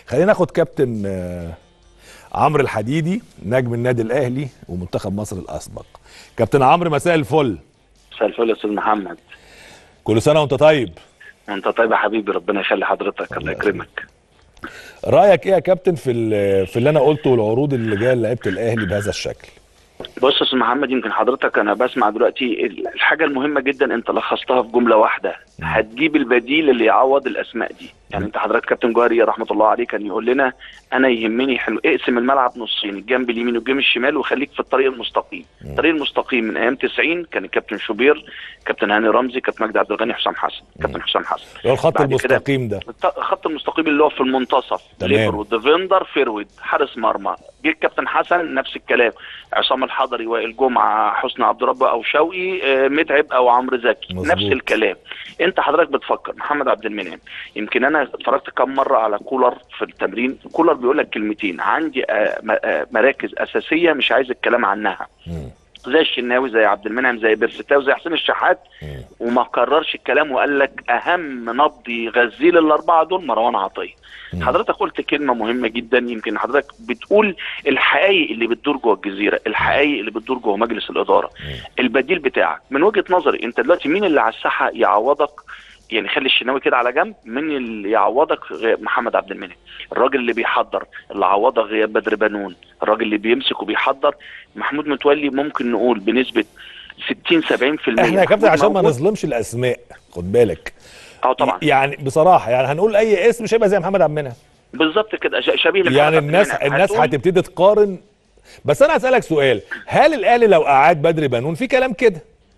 خلينا ناخد كابتن آه، عمرو الحديدي نجم النادي الاهلي ومنتخب مصر الاسبق كابتن عمرو مساء الفل مساء الفل يا استاذ محمد كل سنه وانت طيب وانت طيب يا حبيبي ربنا يخلي حضرتك الله يكرمك رايك ايه يا كابتن في ال- في اللي انا قلته والعروض اللي جايه لعيبه الاهلي بهذا الشكل بص يا استاذ محمد يمكن حضرتك انا بسمع دلوقتي الحاجه المهمه جدا انت لخصتها في جمله واحده هتجيب البديل اللي يعوض الاسماء دي يعني انت حضرتك كابتن جوهري رحمه الله عليه كان يقول لنا انا يهمني حلو اقسم الملعب نصين الجنب اليمين والجنب الشمال وخليك في الطريق المستقيم الطريق المستقيم من ايام 90 كان الكابتن شوبير كابتن هاني رمزي كابتن مجدي عبد الغني حسام حسن كابتن حسام حسن اللي هو الخط بعد كده المستقيم ده الط- الخط المستقيم اللي هو في المنتصف تمام. ليبرو ديفندر فيرود حارس مرمى جه الكابتن حسن نفس الكلام عصام الحضري وائل جمعه حسني عبد ربه او شوقي آه، متعب او عمرو زكي مظبوط. نفس الكلام انت حضرتك بتفكر محمد عبد المنعم يمكن انا اتفرجت كم مره على كولر في التمرين كولر بيقول لك كلمتين عندي آه، م- آه، مراكز اساسيه مش عايز الكلام عنها مم. زي الشناوي زي عبد المنعم زي بيرستاوي زي حسين الشحات مم. وما كررش الكلام وقال لك اهم نبض يغذيه الاربعه دول مروان عطيه مم. حضرتك قلت كلمه مهمه جدا يمكن حضرتك بتقول الحقائق اللي بتدور جوه الجزيره الحقائق اللي بتدور جوه مجلس الاداره البديل بتاعك من وجهه نظري انت دلوقتي مين اللي على الساحه يعوضك يعني خلي الشناوي كده على جنب مين اللي يعوضك غير محمد عبد المنعم الراجل اللي بيحضر اللي عوضك غياب بدر بنون الراجل اللي بيمسك وبيحضر محمود متولي ممكن نقول بنسبه 60 70% احنا يا كابتن محمود عشان ما موجود. نظلمش الاسماء خد بالك اه طبعا يعني بصراحه يعني هنقول اي اسم مش هيبقى زي محمد عبد المنعم بالظبط كده ش- شبيه لمحمد يعني عبد الناس المنعم. الناس هتقوم- هتبتدي تقارن بس انا هسالك سؤال هل الاهلي لو قعد بدري بنون في كلام كده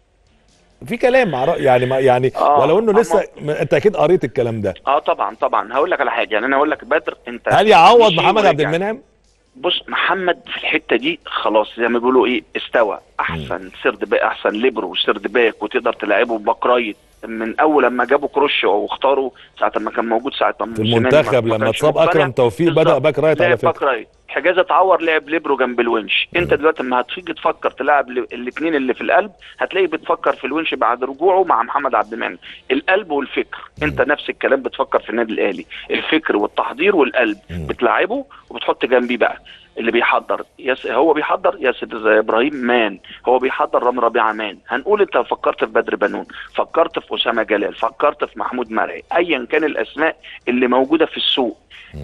في كلام مع رأي يعني ما يعني آه، ولو انه أما- لسه ما- انت اكيد قريت الكلام ده اه طبعا طبعا هقول لك على حاجه يعني انا اقول لك بدر انت هل يعوض مشي محمد عبد ورجع. المنعم بص محمد في الحته دي خلاص زي ما بيقولوا ايه استوى احسن سرد باك احسن ليبرو وسرد باك وتقدر تلعبه باك رايت من اول لما جابوا كروش واختاروا ساعه ما كان موجود ساعه ما في موسيماني المنتخب ما- ما لما كانش اتصاب مقتنع. اكرم توفيق بدا بالظبط. باك رايت على لعب باك فكره رايت حجازي اتعور لعب ليبرو جنب الونش انت دلوقتي لما هتيجي تفكر تلعب الاثنين اللي في القلب هتلاقي بتفكر في الونش بعد رجوعه مع محمد عبد المنعم القلب والفكر انت نفس الكلام بتفكر في النادي الاهلي الفكر والتحضير والقلب مم. بتلعبه وبتحط جنبيه بقى اللي بيحضر يس هو بيحضر ياسر ابراهيم مان هو بيحضر رامي ربيعه مان هنقول انت فكرت في بدر بنون فكرت في اسامه جلال فكرت في محمود مرعي ايا كان الاسماء اللي موجوده في السوق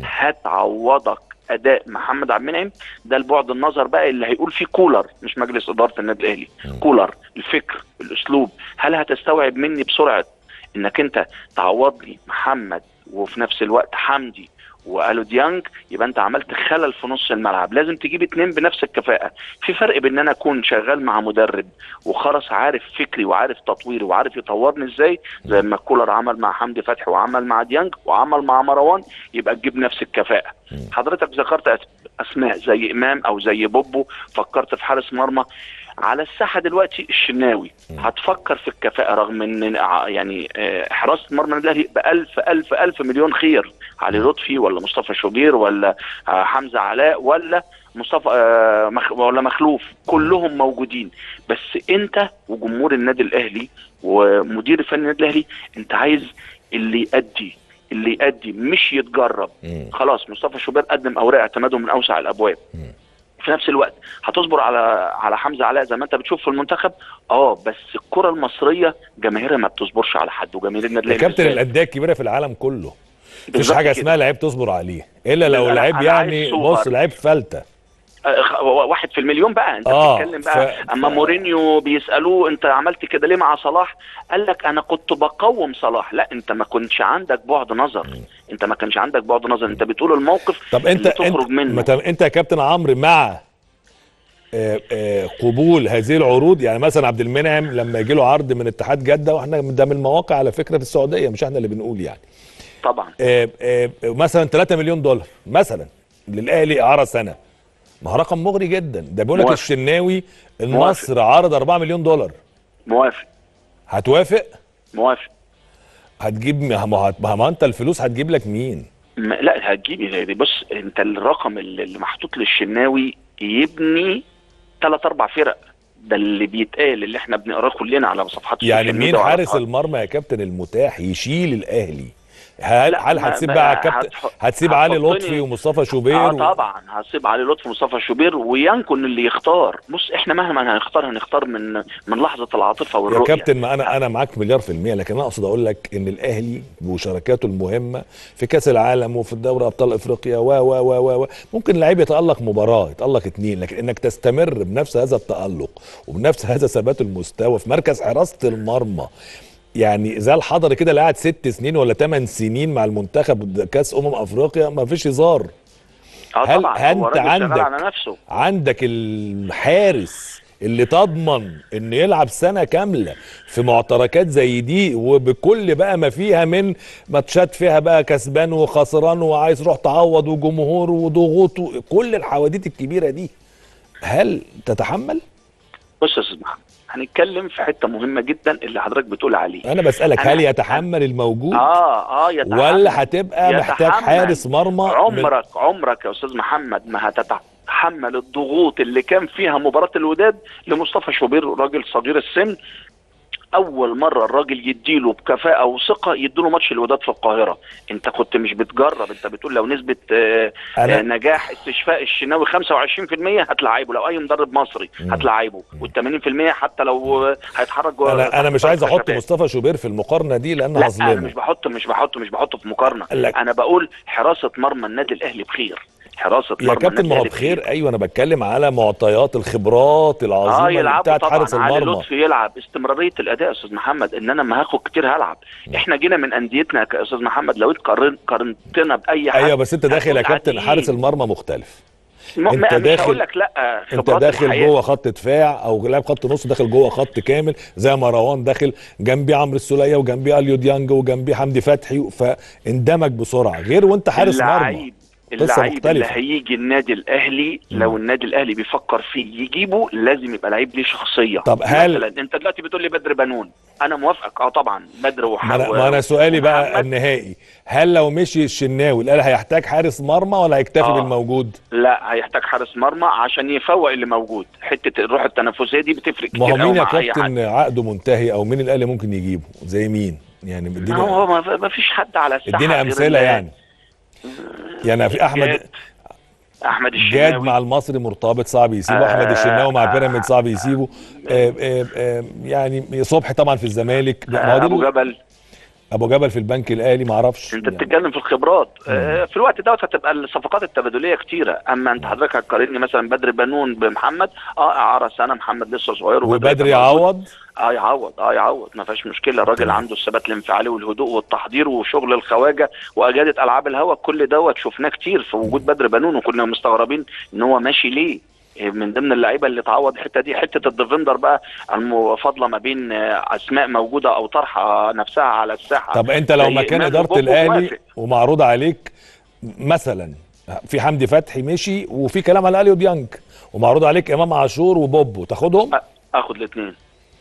هتعوضك اداء محمد عبد المنعم ده البعد النظر بقى اللي هيقول فيه كولر مش مجلس اداره النادي الاهلي كولر الفكر الاسلوب هل هتستوعب مني بسرعه انك انت تعوض لي محمد وفي نفس الوقت حمدي والو ديانج يبقى انت عملت خلل في نص الملعب لازم تجيب اتنين بنفس الكفاءه في فرق بين ان انا اكون شغال مع مدرب وخلاص عارف فكري وعارف تطويري وعارف يطورني ازاي زي ما كولر عمل مع حمدي فتحي وعمل مع ديانج وعمل مع مروان يبقى تجيب نفس الكفاءه حضرتك ذكرت أس- اسماء زي امام او زي بوبو فكرت في حارس مرمى على الساحه دلوقتي الشناوي هتفكر في الكفاءه رغم ان ع- يعني آه، حراسه مرمى النادي الاهلي بألف ألف ألف مليون خير علي لطفي ولا مصطفى شوبير ولا آه، حمزه علاء ولا مصطفى آه، مخ ولا مخلوف كلهم موجودين بس انت وجمهور النادي الاهلي ومدير الفني النادي الاهلي انت عايز اللي يأدي اللي يأدي مش يتجرب مم. خلاص مصطفى شوبير قدم اوراق اعتماده من اوسع الابواب في نفس الوقت هتصبر على على حمزه علاء زي ما انت بتشوف في المنتخب اه بس الكره المصريه جماهيرها ما بتصبرش على حد وجماهير النادي يا الاهلي كابتن بالذات. الانديه الكبيره في العالم كله مفيش بالظبط حاجه كده. اسمها لعيب تصبر عليه الا لو لا، لعيب أنا عايز يعني سوبر. بص لعيب فلته آه، خ- واحد في المليون بقى انت آه، بتتكلم بقى ف- اما ف- مورينيو بيسالوه انت عملت كده ليه مع صلاح قال لك انا كنت بقوم صلاح لا انت ما كنتش عندك بعد نظر انت ما كانش عندك بعد نظر انت بتقول الموقف طب انت اللي انت تخرج منه ما تم- انت يا كابتن عمرو مع آه، آه، قبول هذه العروض يعني مثلا عبد المنعم لما يجي له عرض من اتحاد جده واحنا ده من المواقع على فكره في السعوديه مش احنا اللي بنقول يعني طبعا آه، آه، مثلا 3 مليون دولار مثلا للاهلي اعاره سنه ما هو رقم مغري جدا ده بيقول لك موافق. الشناوي النصر عرض 4 مليون دولار موافق هتوافق موافق هتجيب ما ما- ما ما انت الفلوس هتجيب لك مين ما لا هتجيبي زي دي بص انت الرقم اللي اللي محطوط للشناوي يبني ثلاث اربع فرق ده اللي بيتقال اللي احنا بنقراه كلنا على صفحات يعني السوشيال مين ميديا وعلى حارس صفحات- المرمى يا كابتن المتاح يشيل الاهلي هل لا، هل ما- هتسيب ما- بقى كابتن هتح- هتسيب علي هتحطني- لطفي ومصطفى شوبير اه و- طبعا هسيب علي لطفي مصطفى شوبير وينكن اللي يختار بص احنا مهما هنختار هنختار من من لحظه العاطفه يا والرؤيه كابتن ما انا انا معاك مليار في المية لكن انا اقصد اقول لك ان الاهلي وشراكاته المهمة في كاس العالم وفي الدوري ابطال افريقيا و و و و و ممكن لعيب يتالق مباراة يتالق اتنين لكن انك تستمر بنفس هذا التالق وبنفس هذا ثبات المستوى في مركز حراسة المرمى يعني زي الحضري كده اللي قعد ست سنين ولا ثمان سنين مع المنتخب كاس امم افريقيا ما فيش هزار اه هل- طبعا هل هو أنت راجل شغال عندك- على نفسه عندك الحارس اللي تضمن انه يلعب سنه كامله في معتركات زي دي وبكل بقى ما فيها من ماتشات فيها بقى كسبان وخسران وعايز تروح تعوض وجمهور وضغوط كل الحواديت الكبيره دي هل تتحمل؟ بص يا استاذ محمد هنتكلم في حته مهمه جدا اللي حضرتك بتقول عليه انا بسالك أنا- هل يتحمل الموجود اه اه يتحمل ولا هتبقى محتاج يتحمل. حارس مرمى من- عمرك عمرك يا استاذ محمد ما هتتحمل الضغوط اللي كان فيها مباراه الوداد لمصطفى شوبير راجل صغير السن اول مره الراجل يديله بكفاءه وثقه يديله ماتش الوداد في القاهره انت كنت مش بتجرب انت بتقول لو نسبه آه أنا- آه نجاح استشفاء الشناوي 25% هتلعبه لو اي مدرب مصري مم. هتلعبه وال80% حتى لو آه، هيتحرك جوه انا انا مش عايز احط خشبات. مصطفى شوبير في المقارنه دي لان لا انا هظلمه مش بحط مش بحط مش بحطه في مقارنه قال لك- انا بقول حراسه مرمى النادي الاهلي بخير حراسه يا مرمى كابتن النادي ما هو الأهلي بخير ايوه انا بتكلم على معطيات الخبرات اه العظيمه اللي يلعبوا بتاعت طبعا حارس علي المرمى لطفي يلعب استمراريه الاداء يا استاذ محمد ان انا لما هاخد كتير هلعب احنا جينا من انديتنا يا استاذ محمد لو انت قارن- قارنتنا باي حد ايوه بس انت داخل يا هتقول كابتن عاديين. حارس المرمى مختلف م- انت ما- مش داخل- هقول لك لا انت خبرات داخل الحياة. جوه خط دفاع او لاعب خط نص داخل جوه خط كامل زي مروان داخل جنبي عمرو السوليه وجنبي اليو ديانج وجنبي حمدي فتحي فاندمج بسرعه غير وانت حارس مرمى اللعيب قصة اللعيب اللي مختلفة. هيجي النادي الاهلي لو النادي الاهلي بيفكر فيه يجيبه لازم يبقى لعيب ليه شخصيه طب هل- مثلا انت دلوقتي بتقول لي بدر بنون انا موافقك اه طبعا بدر ما انا, وحاول ما أنا سؤالي بقى النهائي هل لو مشي الشناوي الاهلي هيحتاج حارس مرمى ولا هيكتفي آه. بالموجود؟ لا هيحتاج حارس مرمى عشان يفوق اللي موجود حته الروح التنافسيه دي بتفرق ما كتير هو مين قوي يا مع اي حد كابتن عقده منتهي او مين الاهلي ممكن يجيبه؟ زي مين؟ يعني ما ادينا هو ما ما فيش حد على الساحه ادينا غير امثله ال- يعني يعني في احمد جاد احمد جاد الشناوي مع المصري مرتبط صعب يسيبه آه، احمد الشناوي مع آه، بيراميدز صعب يسيبه آه، آه، آه، يعني صبحي طبعا في الزمالك ما هو دي ابو ال- جبل ابو جبل في البنك الاهلي ما اعرفش انت يعني. بتتكلم في الخبرات آه، في الوقت دوت هتبقى الصفقات التبادليه كتيره اما انت حضرتك هتقارني مثلا بدر بنون بمحمد اه اعاره سنه محمد لسه صغير وبدري هيبقى موجود. يعوض اه يعوض اه يعوض ما فيش مشكله الراجل تمام. عنده الثبات الانفعالي والهدوء والتحضير وشغل الخواجه واجاده العاب الهواء كل دوت شفناه كتير في وجود بدر بنون وكنا مستغربين ان هو ماشي ليه إيه من ضمن اللعيبه اللي تعوض الحته دي حته الديفندر بقى المفاضله ما بين آه، اسماء موجوده او طرحه نفسها على الساحه طب انت لو زي مكان إمام اداره وبوبو الاهلي موافق. ومعروض عليك مثلا في حمدي فتحي مشي وفي كلام على اليو ديانج ومعروض عليك امام عاشور وبوبو تاخدهم آه، اخد الاثنين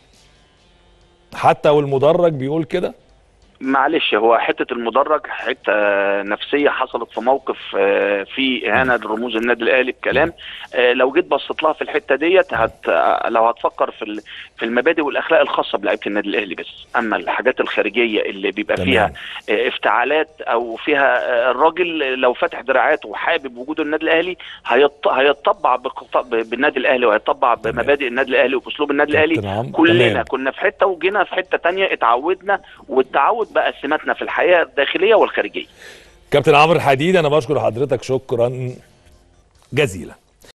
حتى والمدرج بيقول كده معلش هو حته المدرج حته نفسيه حصلت في موقف آه، في اهانه لرموز النادي الاهلي بكلام آه، لو جيت بصيت لها في الحته ديت هت آه، لو هتفكر في ال- في المبادئ والاخلاق الخاصه بلعيبه النادي الاهلي بس اما الحاجات الخارجيه اللي بيبقى تمام. فيها آه، افتعالات او فيها آه، الراجل لو فاتح دراعاته وحابب وجود النادي الاهلي هيط- هيتطبع بقط- بالنادي الاهلي وهيتطبع بمبادئ النادي الاهلي وباسلوب النادي الاهلي كابتن عمرو، كلنا تمام. كنا في حته وجينا في حته تانية اتعودنا والتعود بقى سماتنا في الحياه الداخليه والخارجيه كابتن عمرو الحديد انا بشكر حضرتك شكرا جزيلا